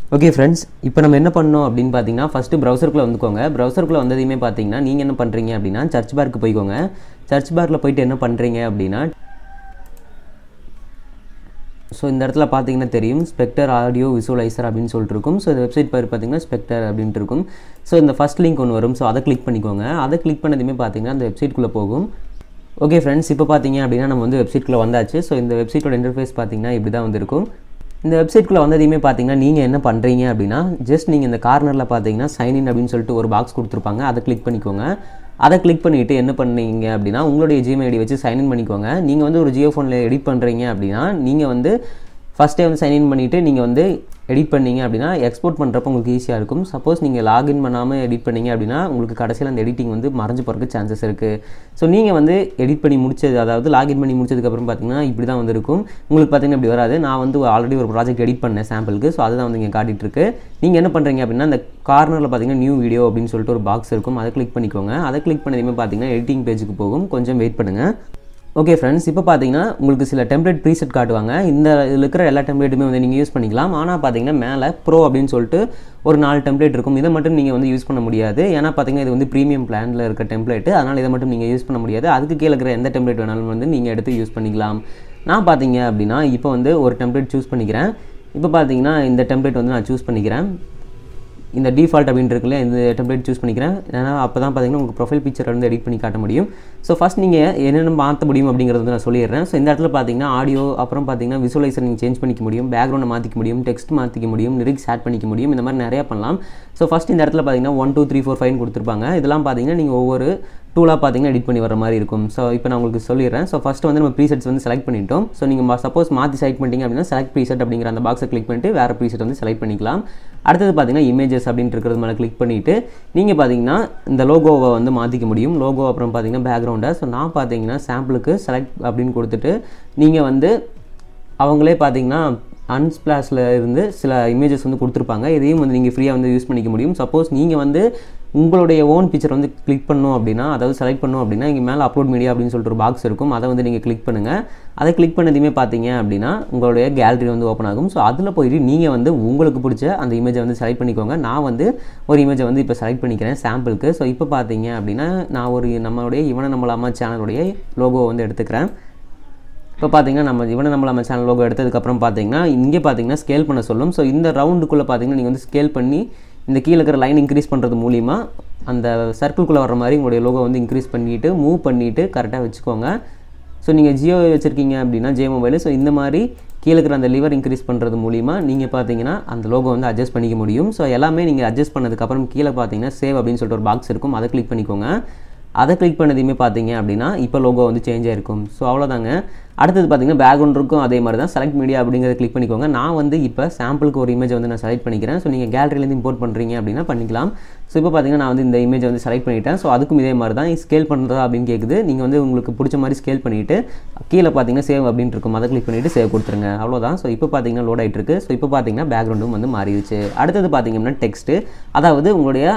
okay friends இப்போ நம்ம என்ன பண்ணோம் அப்படின்னு பார்த்தீங்கன்னா ஃபஸ்ட்டு ப்ரௌசருக்குள்ளே வந்துக்கோங்க ப்ரௌசருக்குள்ளே வந்ததையுமே பார்த்தீங்கன்னா நீங்கள் என்ன பண்ணுறீங்க அப்படின்னா சர்ச் பார்க்கு போய்க்கோங்க சர்ச் பார்க்கில் போயிட்டு என்ன பண்ணுறீங்க அப்படின்னா ஸோ இந்த இடத்துல பார்த்தீங்கன்னா தெரியும் ஸ்பெக்டர் ஆடியோ விசுவலைசர் அப்படின்னு சொல்லிட்டு இருக்கும் ஸோ இந்த வெப்சைட் பேர் பார்த்தீங்கன்னா ஸ்பெக்டர் அப்படின்ட்டு இருக்கும் ஸோ இந்த ஃபஸ்ட் லிங்க் ஒன்று வரும் ஸோ அதை கிளிக் பண்ணிக்கோங்க அதை கிளிக் பண்ணதுமே பார்த்தீங்கன்னா அந்த வெப்சைட்குள்ளே போகும் ஓகே ஃப்ரெண்ட்ஸ் இப்போ பார்த்தீங்க அப்படின்னா நம்ம வந்து வெப்சைட்குள்ளே வந்தாச்சு ஸோ இந்த வெப்சைட்டோட இன்டர்ஃபேஸ் பார்த்தீங்கன்னா இப்படி தான் வந்திருக்கும் இந்த வெப்சைட்குள்ளே வந்ததையுமே பார்த்தீங்கன்னா நீங்கள் என்ன பண்ணுறீங்க அப்படின்னா ஜஸ்ட் நீங்கள் இந்த கார்னரில் பார்த்தீங்கன்னா சைன்இன் அப்படின்னு சொல்லிட்டு ஒரு பாக்ஸ் கொடுத்துருப்பாங்க அதை கிளிக் பண்ணிக்கோங்க அதை கிளிக் பண்ணிவிட்டு என்ன பண்ணீங்க அப்படின்னா உங்களுடைய ஜிமெயில் ஐடி வச்சு சைன்இன் பண்ணிக்கோங்க நீங்கள் வந்து ஒரு ஜியோ ஃபோனில் எடிட் பண்ணுறீங்க அப்படின்னா நீங்கள் வந்து ஃபஸ்ட்டே வந்து சைன்இன் பண்ணிவிட்டு நீங்கள் வந்து எடிட் பண்ணீங்க அப்படின்னா எக்ஸ்போர்ட் பண்ணுறப்ப உங்களுக்கு ஈஸியாக இருக்கும் சப்போஸ் நீங்கள் லாகின் பண்ணாமல் எடிட் பண்ணீங்க அப்படின்னா உங்களுக்கு கடைசியில் அந்த எடிட்டிங் வந்து மறைஞ்சு போகிறதுக்கு சான்சஸ் இருக்குது ஸோ நீங்கள் வந்து எடிட் பண்ணி முடிச்சது அதாவது லாகின் பண்ணி முடிச்சதுக்கப்புறம் பார்த்தீங்கன்னா இப்படி தான் வந்திருக்கும் உங்களுக்கு பார்த்தீங்கன்னா இப்படி வராது நான் வந்து ஆல்ரெடி ஒரு ப்ராஜெக்ட் எடிட் பண்ணேன் சாம்பிளுக்கு ஸோ அதுதான் வந்து இங்கே காட்டிட்டு இருக்கு நீங்கள் என்ன பண்ணுறீங்க அப்படின்னா அந்த கார்னரில் பார்த்தீங்கன்னா நியூ வீடியோ அப்படின்னு சொல்லிட்டு ஒரு பாக்ஸ் இருக்கும் அதை கிளிக் பண்ணிக்கோங்க அதை கிளிக் பண்ணதுமே பார்த்தீங்கன்னா எடிட்டிங் பேஜுக்கு போகும் கொஞ்சம் வெயிட் பண்ணுங்கள் ஓகே ஃப்ரெண்ட்ஸ் இப்போ பார்த்தீங்கன்னா உங்களுக்கு சில டெம்ப்ளேட் ப்ரீசெட் காட்டுவாங்க இந்த இதில் இருக்கிற எல்லா டெம்ப்ளேட்டுமே வந்து நீங்கள் யூஸ் பண்ணிக்கலாம் ஆனால் பார்த்தீங்கன்னா மேலே ப்ரோ அப்படின்னு சொல்லிட்டு ஒரு நாலு டெம்ப்ளேட் இருக்கும் இதை மட்டும் நீங்கள் வந்து யூஸ் பண்ண முடியாது ஏன்னா பார்த்தீங்கன்னா இது வந்து ப்ரீமியம் பிளானில் இருக்க டெம்ப்ளேட் அதனால் இதை மட்டும் நீங்கள் யூஸ் பண்ண முடியாது அதுக்கு கீழே இருக்கிற எந்த டெம்ப்ளேட் வேணாலும் வந்து நீங்கள் எடுத்து யூஸ் பண்ணிக்கலாம் நான் பார்த்தீங்க அப்படின்னா இப்போ வந்து ஒரு டெம்ப்ளேட் சூஸ் பண்ணிக்கிறேன் இப்போ பார்த்தீங்கன்னா இந்த டெம்ப்ளேட் வந்து நான் சூஸ் பண்ணிக்கிறேன் இந்த டிஃபால்ட் அப்படின்னு இருக்குல்ல இந்த டெம்ப்ளேட் சூஸ் பண்ணிக்கிறேன் ஏன்னா அப்போ தான் பார்த்தீங்கன்னா உங்கள் ப்ரொஃபைல் பிக்சர் வந்து எடிட் பண்ணி காட்ட முடியும் ஸோ ஃபஸ்ட் நீங்கள் என்னென்ன மாற்ற முடியும் அப்படிங்கிறது வந்து நான் சொல்லிடுறேன் ஸோ இந்த இடத்துல பார்த்தீங்கன்னா ஆடியோ அப்புறம் பார்த்தீங்கன்னா விசுவலைசர் நீங்கள் சேஞ்ச் பண்ணிக்க முடியும் பேக்ரவுண்டை மாற்றிக்க முடியும் டெக்ஸ்ட் மாற்றிக்க முடியும் லிரிக்ஸ் ஆட் பண்ணிக்க முடியும் இந்த மாதிரி நிறையா பண்ணலாம் ஸோ ஃபஸ்ட் இந்த இடத்துல பார்த்தீங்கன்னா one two three four five கொடுத்துருப்பாங்க இதெல்லாம் பார்த்தீங்கன்னா நீங்கள் ஒவ்வொரு டூலாக பார்த்தீங்கன்னா எடிட் பண்ணி வர மாதிரி இருக்கும் ஸோ இப்போ நான் உங்களுக்கு சொல்லிடுறேன் ஸோ ஃபஸ்ட்டு வந்து நம்ம ப்ரீசெட்ஸ் வந்து செலக்ட் பண்ணிட்டோம் ஸோ நீங்கள் சப்போஸ் மாற்றி செலக்ட் பண்ணிட்டீங்க அப்படின்னா செலக்ட் ப்ரீசெட் அப்படிங்கிற அந்த பாக்ஸை கிளிக் பண்ணிட்டு வேறு ப்ரீசெட் வந்து செலக்ட் பண்ணிக்கலாம் அடுத்தது பார்த்தீங்கன்னா இமேஜஸ் அப்படின்ட்டு இருக்கிறது மேலே கிளிக் பண்ணிவிட்டு நீங்கள் பார்த்தீங்கன்னா இந்த லோகோவை வந்து மாற்றிக்க முடியும் லோகோ அப்புறம் பார்த்தீங்கன்னா பேக்ரவுண்டை ஸோ நான் பார்த்தீங்கன்னா சாம்பிளுக்கு செலக்ட் அப்படின்னு கொடுத்துட்டு நீங்கள் வந்து அவங்களே பார்த்தீங்கன்னா அன்ஸ்பிளாஷில் இருந்து சில இமேஜஸ் வந்து கொடுத்துருப்பாங்க இதையும் வந்து நீங்கள் ஃப்ரீயாக வந்து யூஸ் பண்ணிக்க முடியும் சப்போஸ் நீங்கள் வந்து உங்களுடைய ஓன் பிக்சர் வந்து கிளிக் பண்ணணும் அப்படின்னா அதாவது செலக்ட் பண்ணணும் அப்படின்னா இங்கே மேலே அப்லோட் மீடியா அப்படின்னு சொல்லிட்டு ஒரு பாக்ஸ் இருக்கும் அதை வந்து நீங்கள் கிளிக் பண்ணுங்கள் அதை கிளிக் பண்ணதுமே பார்த்தீங்க அப்படின்னா உங்களுடைய கேலரி வந்து ஓப்பன் ஆகும் ஸோ அதில் போயிட்டு நீங்கள் வந்து உங்களுக்கு பிடிச்ச அந்த இமேஜை வந்து செலக்ட் பண்ணிக்கோங்க நான் வந்து ஒரு இமேஜை வந்து இப்போ செலக்ட் பண்ணிக்கிறேன் சாம்பிளுக்கு ஸோ இப்போ பார்த்தீங்க அப்படின்னா நான் ஒரு நம்மளுடைய இவனை நம்மளாமா சேனலுடைய லோகோவை வந்து எடுத்துக்கிறேன் இப்போ பார்த்தீங்கன்னா நம்ம இவனை நம்ம நம்ம சேனல் லோகோ எடுத்ததுக்கப்புறம் பார்த்தீங்கன்னா இங்கே பார்த்தீங்கன்னா ஸ்கேல் பண்ண சொல்லும் ஸோ இந்த ரவுண்டுக்குள்ளே பார்த்தீங்கன்னா நீங்கள் வந்து ஸ்கேல் பண்ணி இந்த கீழே இருக்கிற லைன் இன்க்ரீஸ் பண்ணுறது மூலிமா அந்த சர்க்கிள்குள்ளே வர மாதிரி உங்களுடைய லோகோ வந்து இன்க்ரீஸ் பண்ணிவிட்டு மூவ் பண்ணிவிட்டு கரெக்டாக வச்சுக்கோங்க ஸோ நீங்கள் ஜியோ வச்சுருக்கீங்க அப்படின்னா ஜியோ மொபைலு ஸோ இந்த மாதிரி கீழே இருக்கிற அந்த லிவர் இன்க்ரீஸ் பண்ணுறது மூலிமா நீங்கள் பார்த்தீங்கன்னா அந்த லோகோ வந்து அட்ஜஸ்ட் பண்ணிக்க முடியும் ஸோ எல்லாமே நீங்கள் அட்ஜஸ்ட் பண்ணதுக்கப்புறம் கீழே பார்த்தீங்கன்னா சேவ் அப்படின்னு சொல்லிட்டு ஒரு பாக்ஸ் இருக்கும் அதை கிளிக் பண்ணிக்கோங்க அதை கிளிக் பண்ணதையுமே பார்த்தீங்க அப்படின்னா இப்போ லோகோ வந்து சேஞ்ச் ஆயிருக்கும் ஸோ அவ்வளோதாங்க அடுத்தது பார்த்தீங்கன்னா பேக்ரவுண்ட் இருக்கும் அதே மாதிரி தான் செலக்ட் மீடியா அப்படிங்கிறத கிளிக் பண்ணிக்கோங்க நான் வந்து இப்போ சாம்பிளுக்கு ஒரு இமேஜ் வந்து நான் செலக்ட் பண்ணிக்கிறேன் ஸோ நீங்கள் கேலரிலேருந்து இம்போர்ட் பண்ணுறீங்க அப்படின்னா பண்ணிக்கலாம் ஸோ இப்போ பார்த்தீங்கன்னா நான் வந்து இந்த இமேஜை வந்து செலக்ட் பண்ணிட்டேன் ஸோ அதுக்கும் இதே மாதிரி தான் ஸ்கேல் பண்ணுறதா அப்படின்னு கேட்குது நீங்கள் வந்து உங்களுக்கு பிடிச்ச மாதிரி ஸ்கேல் பண்ணிவிட்டு கீழே பார்த்தீங்கன்னா சேவ் அப்படின்னு இருக்கும் அதை கிளிக் பண்ணிவிட்டு சேவ் கொடுத்துருங்க அவ்வளோதான் ஸோ இப்போ பார்த்தீங்கன்னா லோட் ஆகிட்டு இருக்கு ஸோ இப்போ பார்த்தீங்கன்னா பேக்ரவுண்டும் வந்து மாறிடுச்சு அடுத்தது பார்த்தீங்கன்னா டெக்ஸ்ட்டு அதாவது உங்களுடைய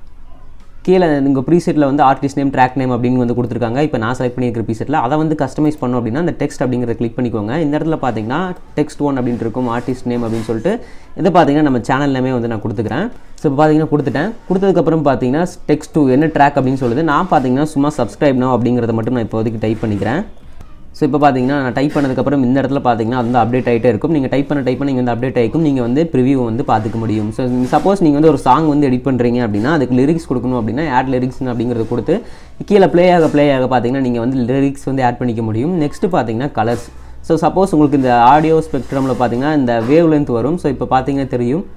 கீழே உங்கள் ப்ரீசெட்டில் வந்து ஆர்டிஸ்ட் நேம் ட்ராக் நேம் அப்படின்னு வந்து கொடுத்துருக்காங்க இப்போ நான் செலக்ட் பண்ணியிருக்கிற ப்ரீசெட்டில் அதை வந்து கஸ்டமைஸ் பண்ணோம் அப்படின்னா அந்த டெக்ஸ்ட் அப்படிங்கிறத கிளிக் பண்ணிக்கோங்க இந்த இடத்துல பார்த்தீங்கன்னா டெக்ஸ்ட் ஒன் அப்படின்ட்டு இருக்கும் ஆர்டிஸ்ட் நேம் அப்படின்னு சொல்லிட்டு இதை பார்த்தீங்கன்னா நம்ம சேனல் நேமே வந்து நான் கொடுத்துக்கிறேன் ஸோ இப்போ பார்த்தீங்கன்னா கொடுத்துட்டேன் கொடுத்ததுக்கப்புறம் பார்த்தீங்கன்னா டெக்ஸ்ட் டூ என்ன ட்ராக் அப்படின்னு சொல்லுது நான் பார்த்தீங்கன்னா சும்மா சப்ஸ்கிரைப் நோ அப்படிங்கிறத மட்டும் நான் இப்போதைக்கு டைப் பண்ணிக்கிறேன் ஸோ இப்போ பார்த்தீங்கன்னா நான் டைப் பண்ணதுக்கப்புறம் இந்த இடத்துல பார்த்தீங்கன்னா அது வந்து அப்டேட் ஆகிட்டே இருக்கும் நீங்கள் டைப் பண்ண டைப் பண்ண நீங்கள் வந்து அப்டேட் ஆகிக்கும் நீங்கள் வந்து ப்ரிவியூ வந்து பார்த்துக்க முடியும் ஸோ சப்போஸ் நீங்கள் வந்து ஒரு சாங் வந்து எடிட் பண்ணுறீங்க அப்படின்னா அதுக்கு லிரிக்ஸ் கொடுக்கணும் அப்படின்னா ஆட் லிரிக்ஸ் அப்படிங்கிறத கொடுத்து கீழே ப்ளே ஆக ப்ளே ஆக பார்த்தீங்கன்னா நீங்கள் வந்து லிரிக்ஸ் வந்து ஆட் பண்ணிக்க முடியும் நெக்ஸ்ட்டு பார்த்தீங்கன்னா கலர்ஸ் ஸோ சப்போஸ் உங்களுக்கு இந்த ஆடியோ ஸ்பெக்ட்ரமில் பார்த்தீங்கன்னா இந்த வேவ் லென்த் வரும் ஸோ இப்போ பார்த்தீங்கன்னா தெரியும்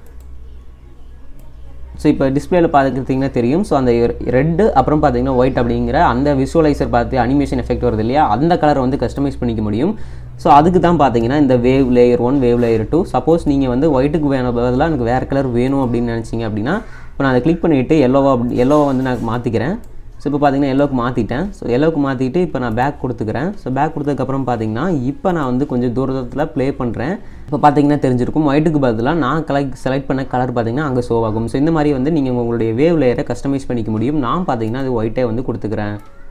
ஸோ இப்போ டிஸ்பிளேல பார்த்துக்கிட்டிங்கன்னா தெரியும் ஸோ அந்த ரெட்டு அப்புறம் பார்த்தீங்கன்னா ஒயிட் அப்படிங்கிற அந்த விசுவலைசர் பார்த்து அனிமேஷன் எஃபெக்ட் வருது இல்லையா அந்த கலரை வந்து கஸ்டமைஸ் பண்ணிக்க முடியும் ஸோ அதுக்கு தான் பார்த்தீங்கன்னா இந்த wave layer one wave layer two suppose நீங்கள் வந்து ஒயிட்டுக்கு வேணும் பதிலாக எனக்கு வேறு கலர் வேணும் அப்படின்னு நினச்சிங்க அப்படின்னா இப்போ நான் அதை கிளிக் பண்ணிவிட்டு எல்லோவா எல்லோவை வந்து நான் மாற்றிக்கிறேன் ஸோ இப்போ பார்த்தீங்கன்னா எல்லோக்கு மாற்றிட்டேன் ஸோ எல்லோக்கு மாற்றிட்டு இப்போ நான் பேக் கொடுத்துக்கிறேன் ஸோ பேக் கொடுத்ததுக்கப்புறம் பார்த்தீங்கன்னா இப்போ நான் வந்து கொஞ்சம் தூரத்தில் ப்ளே பண்ணுறேன் இப்போ பார்த்தீங்கன்னா தெரிஞ்சிருக்கும் ஒயிட்டுக்கு பதிலாக நான் கலெக்ட் செலக்ட் பண்ண கலர் பார்த்தீங்கன்னா அங்கே ஷோ ஆகும் ஸோ இந்த மாதிரி வந்து நீங்கள் உங்களுடைய வேவ் லேயரை கஸ்டமைஸ் பண்ணிக்க முடியும் நான் பார்த்தீங்கன்னா அது ஒயிட்டே வந்து கொடுத்துக்கிறேன்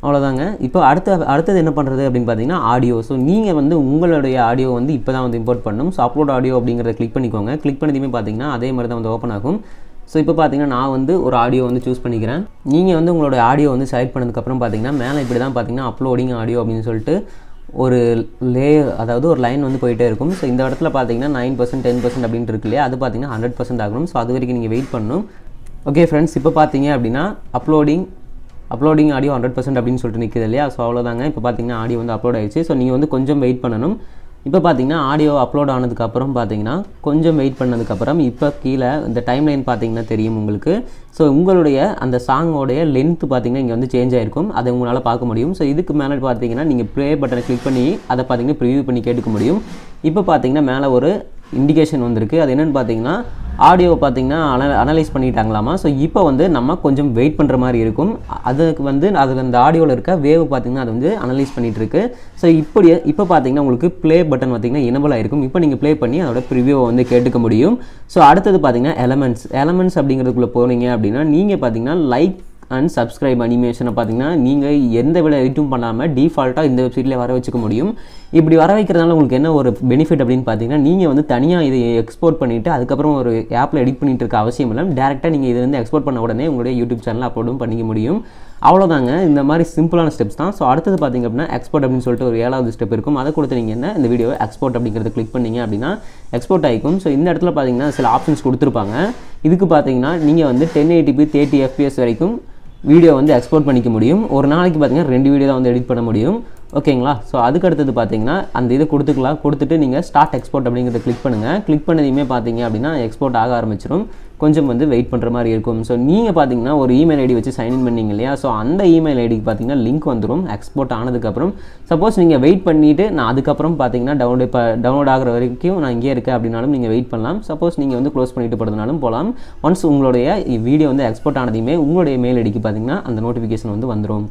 அவ்வளோதாங்க இப்போ அடுத்த அடுத்தது என்ன பண்ணுறது அப்படின்னு பார்த்தீங்கன்னா ஆடியோ ஸோ நீங்கள் வந்து உங்களுடைய ஆடியோ வந்து இப்போ தான் வந்து இம்போர்ட் பண்ணணும் ஸோ அப்லோட் ஆடியோ அப்படிங்கிறத கிளிக் பண்ணிக்கோங்க கிளிக் பண்ணதுமே பார்த்தீங்கன்னா அதே மாதிரி தான் வந்து ஓப்பன் ஆகும் ஸோ இப்போ பார்த்தீங்கன்னா நான் வந்து ஒரு ஆடியோ வந்து சூஸ் பண்ணிக்கிறேன் நீங்கள் வந்து உங்களோட ஆடியோ வந்து செலக்ட் பண்ணதுக்கப்புறம் பார்த்தீங்கன்னா மேலே இப்படி தான் பார்த்தீங்கன்னா அப்லோடிங் ஆடியோ அப்படின்னு சொல்லிட்டு ஒரு லே அதாவது ஒரு லைன் வந்து போயிட்டே இருக்கும் ஸோ இந்த இடத்துல பார்த்தீங்கன்னா நைன் பர்சன்ட் டென் பர்சன்ட் அப்படின்ட்டு இருக்கு இல்லையா அது பார்த்தீங்கன்னா ஹண்ட்ரட் பர்சன்ட் ஆகணும் ஸோ அது வரைக்கும் நீங்கள் வெயிட் பண்ணணும் ஓகே ஃப்ரெண்ட்ஸ் இப்போ பார்த்தீங்க அப்படின்னா uploading uploading audio hundred percent அப்படின்னு சொல்லிட்டு நிற்குது இல்லையா ஸோ அவ்வளோதாங்க இப்போ பார்த்தீங்கன்னா ஆடியோ வந்து அப்லோட் ஆயிடுச்சு ஸோ நீங்கள் வந்து கொஞ்சம் வெயிட் பண்ணணும் இப்போ பார்த்தீங்கன்னா ஆடியோ அப்லோட் ஆனதுக்கப்புறம் பார்த்தீங்கன்னா கொஞ்சம் வெயிட் பண்ணதுக்கப்புறம் இப்போ கீழே இந்த டைம் லைன் பார்த்தீங்கன்னா தெரியும் உங்களுக்கு ஸோ உங்களுடைய அந்த சாங்கோடைய லென்த் பார்த்தீங்கன்னா இங்கே வந்து சேஞ்ச் ஆயிருக்கும் அதை உங்களால் பார்க்க முடியும் ஸோ இதுக்கு மேலே பார்த்தீங்கன்னா நீங்கள் ப்ளே பட்டனை கிளிக் பண்ணி அதை பார்த்தீங்கன்னா ப்ரிவியூ பண்ணி கேட்டுக்க முடியும் இப்போ பார்த்தீங்கன்னா மேலே ஒரு இண்டிகேஷன் வந்திருக்கு அது என்னென்னு பார்த்தீங்கன்னா ஆடியோவை பார்த்தீங்கன்னா அன அனலைஸ் பண்ணிட்டாங்களாமா ஸோ இப்போ வந்து நம்ம கொஞ்சம் வெயிட் பண்ணுற மாதிரி இருக்கும் அதுக்கு வந்து அதில் அந்த ஆடியோவில் இருக்க வேவ் பார்த்தீங்கன்னா அது வந்து அனலைஸ் பண்ணிகிட்டு இருக்கு ஸோ இப்படி இப்போ பார்த்தீங்கன்னா உங்களுக்கு ப்ளே பட்டன் பார்த்தீங்கன்னா எனபிள் ஆயிருக்கும் இப்போ நீங்கள் ப்ளே பண்ணி அதோட ப்ரிவியூவை வந்து கேட்டுக்க முடியும் ஸோ அடுத்தது பார்த்தீங்கன்னா எலமெண்ட்ஸ் எலமெண்ட்ஸ் அப்படிங்கிறதுக்குள்ளே போனீங்க அப்படின்னா நீங்கள் பார்த்தீங்கன்னா லைக் அண்ட் சப்ஸ்கிரைப் அனிமேஷனை பார்த்தீங்கன்னா நீங்கள் எந்த விட எடிட்டும் பண்ணாமல் டிஃபால்ட்டாக இந்த வெப்சைட்லேயே வர வச்சுக்க முடியும் இப்படி வர வைக்கிறதுனால உங்களுக்கு என்ன ஒரு பெனிஃபிட் அப்படின்னு பார்த்தீங்கன்னா நீங்கள் வந்து தனியாக இதை எக்ஸ்போர்ட் பண்ணிவிட்டு அதுக்கப்புறம் ஒரு ஆப்பில் எடிட் பண்ணிட்டு இருக்க அவசியம் இல்லை டேரெக்டாக நீங்கள் இது வந்து எக்ஸ்போர்ட் பண்ண உடனே உங்களுடைய யூடியூப் சேனலில் அப்லோடும் பண்ணிக்க முடியும் அவ்வளோதாங்க இந்த மாதிரி சிம்பிளான ஸ்டெப்ஸ் தான் ஸோ அடுத்தது பார்த்தீங்க அப்படின்னா எக்ஸ்போர்ட் அப்படின்னு சொல்லிட்டு ஒரு ஏழாவது ஸ்டெப் இருக்கும் அதை கொடுத்து நீங்கள் என்ன இந்த வீடியோ எக்ஸ்போர்ட் அப்படிங்கிறத கிளிக் பண்ணீங்க அப்படின்னா எக்ஸ்போர்ட் ஆகிக்கும் ஸோ இந்த இடத்துல பார்த்தீங்கன்னா சில ஆப்ஷன்ஸ் கொடுத்துருப்பாங்க இதுக்கு பார்த்தீங்கன்னா நீங்கள் வந்து டென் எயிட்டிபி தேர்ட்டி எஃபிஎஸ் வரைக்கும் வீடியோ வந்து எக்ஸ்போர்ட் பண்ணிக்க முடியும் ஒரு நாளைக்கு பார்த்தீங்கன்னா ரெண்டு வீடியோ தான் வந்து எடிட் பண்ண முடியும் ஓகேங்களா ஸோ அதுக்கு அடுத்தது பார்த்தீங்கன்னா அந்த இதை கொடுத்துக்கலாம் கொடுத்துட்டு நீங்கள் ஸ்டார்ட் எக்ஸ்போர்ட் அப்படிங்கிறத கிளிக் பண்ணுங்கள் கிளிக் பண்ணதையுமே பார்த்தீங்க அப்படின்னா எக்ஸ்போர்ட் ஆக ஆரம்பிச்சிடும் கொஞ்சம் வந்து வெயிட் பண்ணுற மாதிரி இருக்கும் ஸோ நீங்கள் பார்த்தீங்கன்னா ஒரு இமெயில் ஐடி வச்சு சைன்இன் பண்ணீங்க இல்லையா ஸோ அந்த இமெயில் ஐடிக்கு பார்த்தீங்கன்னா லிங்க் வந்துடும் எக்ஸ்போர்ட் ஆனதுக்கப்புறம் சப்போஸ் நீங்கள் வெயிட் பண்ணிவிட்டு நான் அதுக்கப்புறம் பார்த்தீங்கன்னா டவுன்லோட் இப்போ டவுன்லோட் ஆகிற வரைக்கும் நான் இங்கே இருக்கேன் அப்படின்னாலும் நீங்கள் வெயிட் பண்ணலாம் சப்போஸ் நீங்கள் வந்து க்ளோஸ் பண்ணிட்டு போகிறதுனாலும் போகலாம் ஒன்ஸ் உங்களுடைய வீடியோ வந்து எக்ஸ்போர்ட் ஆனதையுமே உங்களுடைய மெயில் ஐடிக்கு பார்த்தீங்கன்னா அந்த நோட்டிஃபிகேஷன் வந்து வந்துடும்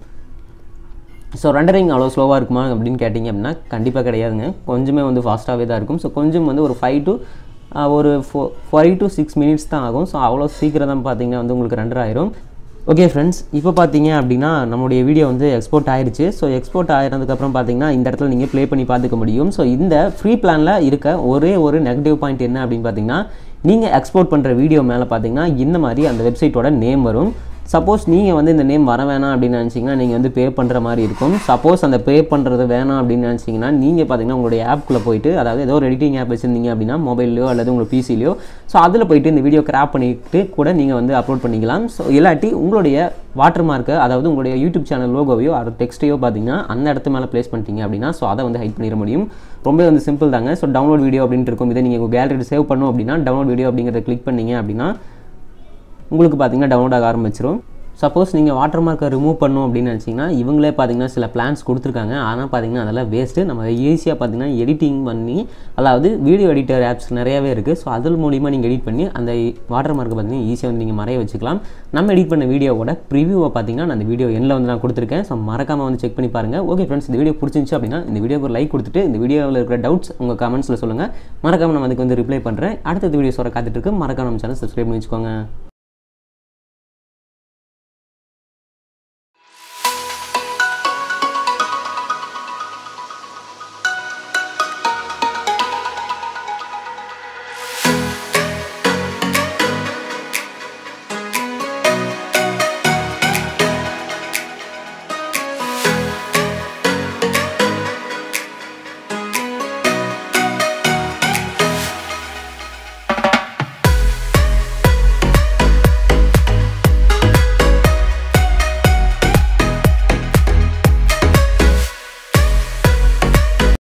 ஸோ ரெண்டரிங் அவ்வளோ ஸ்லோவாக இருக்குமா அப்படின்னு கேட்டிங்க அப்படின்னா கண்டிப்பாக கிடையாதுங்க கொஞ்சமே வந்து ஃபாஸ்ட்டாகவே தான் இருக்கும் ஸோ கொஞ்சம் வந்து ஒரு ஃபைவ் டு ஒரு ஃபோ ஃபைவ் டு சிக்ஸ் மினிட்ஸ் தான் ஆகும் ஸோ அவ்வளோ சீக்கிரம் தான் பார்த்தீங்கன்னா வந்து உங்களுக்கு ரெண்டர் ஆயிரும் ஓகே ஃப்ரெண்ட்ஸ் இப்போ பார்த்தீங்க அப்படின்னா நம்மளுடைய வீடியோ வந்து எக்ஸ்போர்ட் ஆயிருச்சு ஸோ எக்ஸ்போர்ட் ஆகிறதுக்கப்புறம் பார்த்தீங்கன்னா இந்த இடத்துல நீங்கள் ப்ளே பண்ணி பார்த்துக்க முடியும் ஸோ இந்த ஃப்ரீ பிளானில் இருக்க ஒரே ஒரு நெகட்டிவ் பாயிண்ட் என்ன அப்படின்னு பார்த்தீங்கன்னா நீங்கள் எக்ஸ்போர்ட் பண்ணுற வீடியோ மேலே பார்த்தீங்கன்னா இந்த மாதிரி அந்த வெப்சைட்டோட நேம் வரும் சப்போஸ் நீங்கள் வந்து இந்த நேம் வர வேணாம் அப்படின்னு நினச்சிங்கன்னா நீங்கள் வந்து பே பண்ணுற மாதிரி இருக்கும் சப்போஸ் அந்த பே பண்ணுறது வேணாம் அப்படின்னு நினச்சிங்கன்னா நீங்கள் பார்த்தீங்கன்னா உங்களுடைய ஆப்குள்ளே போயிட்டு அதாவது ஏதோ ஒரு எடிட்டிங் ஆப் வச்சுருந்தீங்க அப்படின்னா மொபைல்லையோ அல்லது உங்கள் பிசிலையோ ஸோ அதில் போயிட்டு இந்த வீடியோ கிராப் பண்ணிட்டு கூட நீங்கள் வந்து அப்லோட் பண்ணிக்கலாம் ஸோ இல்லாட்டி உங்களுடைய வாட்டர் மார்க்கை அதாவது உங்களுடைய யூடியூப் சேனல் லோகோவையோ அது டெக்ஸ்ட்டையோ பார்த்தீங்கன்னா அந்த இடத்து மேலே ப்ளேஸ் பண்ணிட்டீங்க அப்படின்னா ஸோ அதை வந்து ஹைட் பண்ணிட முடியும் ரொம்ப வந்து சிம்பிள் தாங்க ஸோ டவுன்லோட் வீடியோ அப்படின்ட்டு இருக்கும் இதை நீங்கள் உங்கள் கேலரியில் சேவ் பண்ணும் அப்படின்னா டவுன்லோட் வீடியோ அப்படிங்கிறத கிளிக் பண்ணீங்க அப்படின்னா உங்களுக்கு பார்த்தீங்கன்னா டவுன்லோட் ஆக ஆரம்பிச்சிடும் சப்போஸ் நீங்கள் வாட்டர் மார்க்கை ரிமூவ் பண்ணும் அப்படின்னு நினச்சிங்கன்னா இவங்களே பார்த்தீங்கன்னா சில பிளான்ஸ் கொடுத்துருக்காங்க ஆனால் பார்த்தீங்கன்னா அதெல்லாம் வேஸ்ட்டு நம்ம ஈஸியாக பார்த்தீங்கன்னா எடிட்டிங் பண்ணி அதாவது வீடியோ எடிட்டர் ஆப்ஸ் நிறையாவே இருக்குது ஸோ அதில் மூலிமா நீங்கள் எடிட் பண்ணி அந்த வாட்டர் மார்க்கை பார்த்தீங்கன்னா ஈஸியாக வந்து நீங்கள் மறைய வச்சுக்கலாம் நம்ம எடிட் பண்ண வீடியோவோட ப்ரிவியூவை பார்த்தீங்கன்னா நான் அந்த வீடியோ எண்ணில் வந்து நான் கொடுத்துருக்கேன் ஸோ மறக்காமல் வந்து செக் பண்ணி பாருங்கள் ஓகே ஃப்ரெண்ட்ஸ் இந்த வீடியோ பிடிச்சிருந்துச்சு அப்படின்னா இந்த வீடியோக்கு ஒரு லைக் கொடுத்துட்டு இந்த வீடியோவில் இருக்கிற டவுட்ஸ் உங்கள் கமெண்ட்ஸில் சொல்லுங்கள் மறக்காமல் நான் அதுக்கு வந்து ரிப்ளை பண்ணுறேன் அடுத்த வீடியோஸோட காத்துட்டு இருக்கு மறக்காம நம்ம சேனல் சப்ஸ்கிரைப் பண்ணி வச்சுக்கோங்க